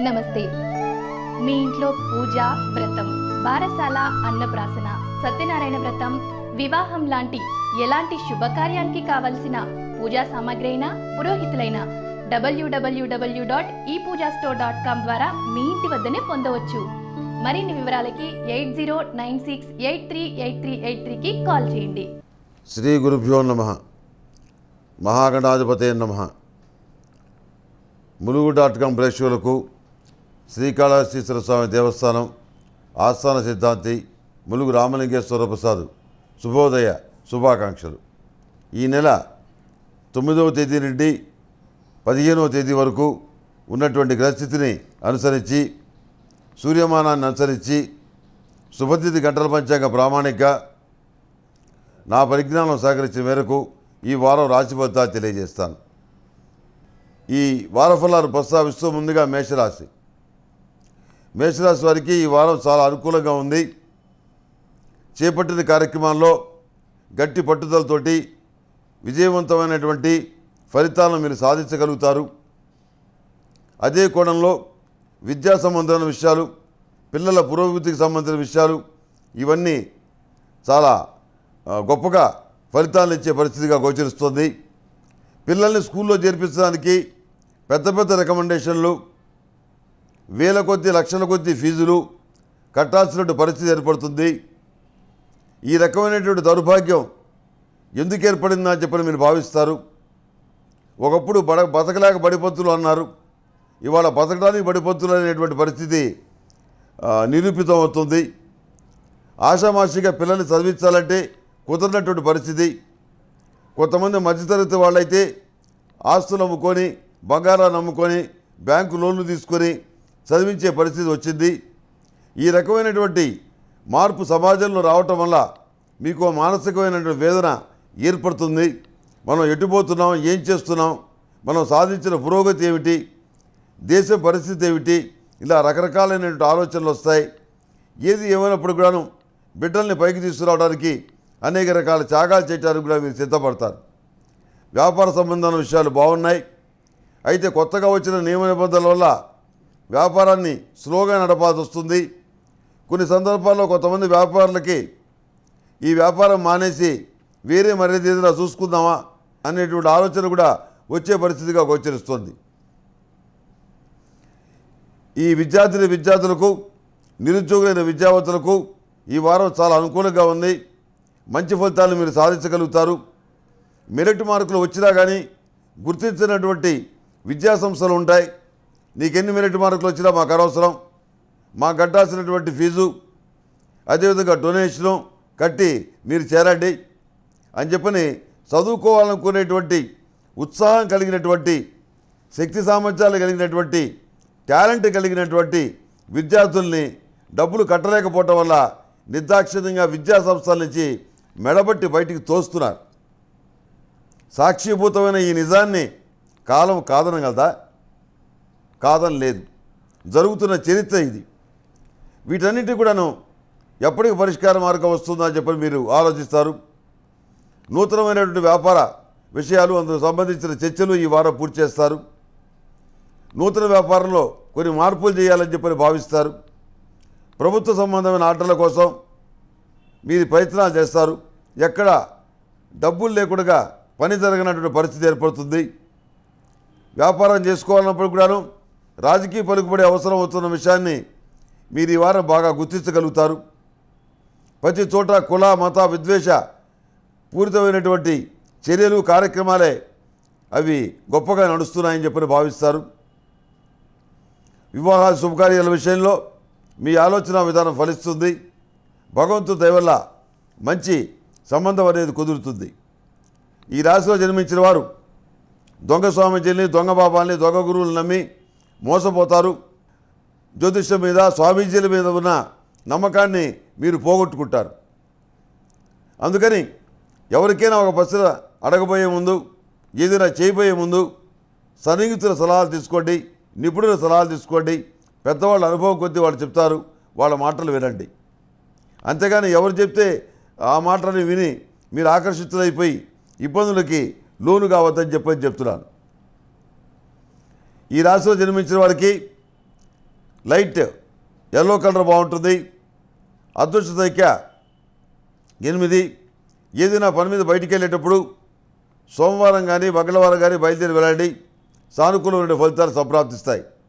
నమస్తే మీ ఇంట్లో పూజ వ్రతం బారసాల అన్నప్రాసన సత్యనారాయణ వ్రతం వివాహం లాంటి ఎలాంటి శుభకార్యానికి కావలసిన పూజా సామాగ్రి అయినా పురోహితులైన డబ్ల్యూడబ్ల్యూడబ్ల్యూ డాట్ ఈ పూజా స్టోర్ డాట్ కామ్ ద్వారా మీ ఇంటి వద్దనే పొందవచ్చు మరిన్ని వివరాలకి eight zero nine six eight three eight three eight త్రీకి కాల్ చేయండి శ్రీ గురుభ్యో నమ మహాగణాధిపతే నమ ములుగు డాట్ కాం ప్రేక్షకులకు శ్రీకాళహస్తీశ్వర స్వామి దేవస్థానం ఆస్థాన సిద్ధాంతి ములుగు రామలింగేశ్వర ప్రసాద్ శుభోదయ శుభాకాంక్షలు ఈ నెల తొమ్మిదవ తేదీ నుండి పదిహేనవ తేదీ వరకు ఉన్నటువంటి గ్రహస్థితిని అనుసరించి సూర్యమానాన్ని అనుసరించి శుభతిథి గంటల పంచాంగ ప్రామాణిక నా పరిజ్ఞానం సహకరించిన మేరకు ఈ వారం రాశి ఫలితాలు తెలియజేస్తాను ఈ వార ఫలాలు ప్రస్తావిస్తూ ముందుగా మేషరాశి మేషరాశి వారికి ఈ వారం చాలా అనుకూలంగా ఉంది చేపట్టిన కార్యక్రమాల్లో గట్టి పట్టుదలతోటి విజయవంతమైనటువంటి ఫలితాలను మీరు సాధించగలుగుతారు అదే కోణంలో విద్యా సంబంధమైన విషయాలు పిల్లల పురోగతికి సంబంధించిన విషయాలు ఇవన్నీ చాలా ఆ, గొప్పగా ఫలితాలను ఇచ్చే పరిస్థితిగా గోచరిస్తుంది పిల్లల్ని స్కూల్లో చేర్పించడానికి పెద్ద పెద్ద రికమెండేషన్లు వేల కొద్ది లక్షల కొద్ది ఫీజులు కట్టాల్సినటువంటి పరిస్థితి ఏర్పడుతుంది ఈ రకమైనటువంటి దౌర్భాగ్యం ఎందుకు ఏర్పడిందా అని చెప్పని మీరు భావిస్తారు ఒకప్పుడు బడ బతకలేక బడిపత్తులు అన్నారు ఇవాళ బతకడానికి బడిపత్తులు అనేటువంటి పరిస్థితి ఆ, నిరూపితం అవుతుంది ఆషామాషిగా పిల్లల్ని చదివించాలంటే కుదరనటువంటి పరిస్థితి కొంతమంది మధ్యతరగతి వాళ్ళైతే ఆస్తులు అమ్ముకొని బంగారాన్ని అమ్ముకొని బ్యాంకు లోన్లు తీసుకొని చదివించే పరిస్థితి వచ్చింది ఈ రకమైనటువంటి మార్పు సమాజంలో రావటం వల్ల మీకు ఓ మానసికమైనటువంటి వేదన ఏర్పడుతుంది మనం ఎటుపోతున్నాం ఏం చేస్తున్నాం మనం సాధించిన పురోగతి ఏమిటి దేశం పరిస్థితి ఏమిటి ఇలా రకరకాలైనటువంటి ఆలోచనలు వస్తాయి ఏది ఏమైనప్పుడు కూడాను బిడ్డల్ని పైకి తీసుకురావడానికి అనేక రకాల త్యాగాలు చేయడానికి కూడా మీరు సిద్ధపడతారు వ్యాపార సంబంధమైన విషయాలు బాగున్నాయి అయితే కొత్తగా వచ్చిన నియమ నిబంధనల వల్ల వ్యాపారాన్ని స్లోగా నడపాల్సి వస్తుంది కొన్ని సందర్భాల్లో కొంతమంది వ్యాపారులకి ఈ వ్యాపారం మానేసి వేరే మర్యాద ఏదైనా చూసుకుందామా అనేటువంటి ఆలోచన కూడా వచ్చే పరిస్థితిగా గోచరిస్తుంది ఈ విద్యార్థిని విద్యార్థులకు నిరుద్యోగులైన విద్యావంతులకు ఈ వారం చాలా అనుకూలంగా ఉంది మంచి ఫలితాలు మీరు సాధించగలుగుతారు మెరిట్ మార్కులు వచ్చినా కానీ గుర్తించినటువంటి విద్యా సంస్థలు ఉంటాయి నీకెన్ని మెరిట్ మార్కులు వచ్చినా మాకు అనవసరం మాకు కట్టాల్సినటువంటి ఫీజు అదేవిధంగా డొనేషను కట్టి మీరు చేరండి అని చెప్పని చదువుకోవాలనుకునేటువంటి ఉత్సాహం కలిగినటువంటి శక్తి సామర్థ్యాలు కలిగినటువంటి టాలెంట్ కలిగినటువంటి విద్యార్థుల్ని డబ్బులు కట్టలేకపోవటం వల్ల నిర్దాక్షిణ్యంగా విద్యా సంస్థల నుంచి మెడబట్టి బయటికి తోస్తున్నారు సాక్షిభూతమైన ఈ నిజాన్ని కాలం కాదనగలదా కాదని లేదు జరుగుతున్న చరిత్ర ఇది వీటన్నిటి కూడాను ఎప్పటికి పరిష్కార మార్గం వస్తుందో అని చెప్పి మీరు ఆలోచిస్తారు నూతనమైనటువంటి వ్యాపార విషయాలు అందుకు సంబంధించిన చర్చలు ఈ వారం పూర్తి చేస్తారు నూతన వ్యాపారంలో కొన్ని మార్పులు చేయాలని చెప్పని భావిస్తారు ప్రభుత్వ సంబంధమైన ఆటల కోసం మీరు ప్రయత్నాలు చేస్తారు ఎక్కడ డబ్బులు లేకుండా పని జరగనటువంటి పరిస్థితి ఏర్పడుతుంది వ్యాపారం చేసుకోవాలన్నప్పుడు కూడాను రాజకీయ పలుకుబడి అవసరం అవుతున్న విషయాన్ని మీరు ఈ వారం బాగా గుర్తించగలుగుతారు ప్రతి చోట కుల మత విద్వేష పూరితమైనటువంటి చర్యలు కార్యక్రమాలే అవి గొప్పగా నడుస్తున్నాయని చెప్పని భావిస్తారు వివాహాల శుభకార్యాల విషయంలో మీ ఆలోచన విధానం ఫలిస్తుంది భగవంతుడి దయ వల్ల మంచి సంబంధం అనేది కుదురుతుంది ఈ రాశిలో జన్మించిన వారు దొంగ స్వామీజీని దొంగ బాబాల్ని దొంగ గురువులు నమ్మి మోసపోతారు జ్యోతిష్యం మీద స్వామీజీల మీద ఉన్న నమ్మకాన్ని మీరు పోగొట్టుకుంటారు అందుకని ఎవరికైనా ఒక ప్రశ్న అడగబోయే ముందు ఏదైనా చేయబోయే ముందు సన్నిహితుల సలహాలు తీసుకోండి నిపుణుల సలహాలు తీసుకోండి పెద్దవాళ్ళ అనుభవం కొద్దీ వాళ్ళు చెప్తారు వాళ్ళ మాటలు వినండి అంతేగాని ఎవరు చెప్తే ఆ మాటని విని మీరు ఆకర్షితులైపోయి ఇబ్బందులకి లోను కావద్దని చెప్పని చెప్తున్నాను ఈ రాశిలో జన్మించిన వారికి లైట్ ఎల్లో కలర్ బాగుంటుంది అదృష్ట సంఖ్య ఎనిమిది ఏదైనా పని మీద బయటికి వెళ్ళేటప్పుడు సోమవారం కానీ మంగళవారం కానీ బయలుదేరి వెళ్ళండి సానుకూలమైన ఫలితాలు సంప్రాప్తిస్తాయి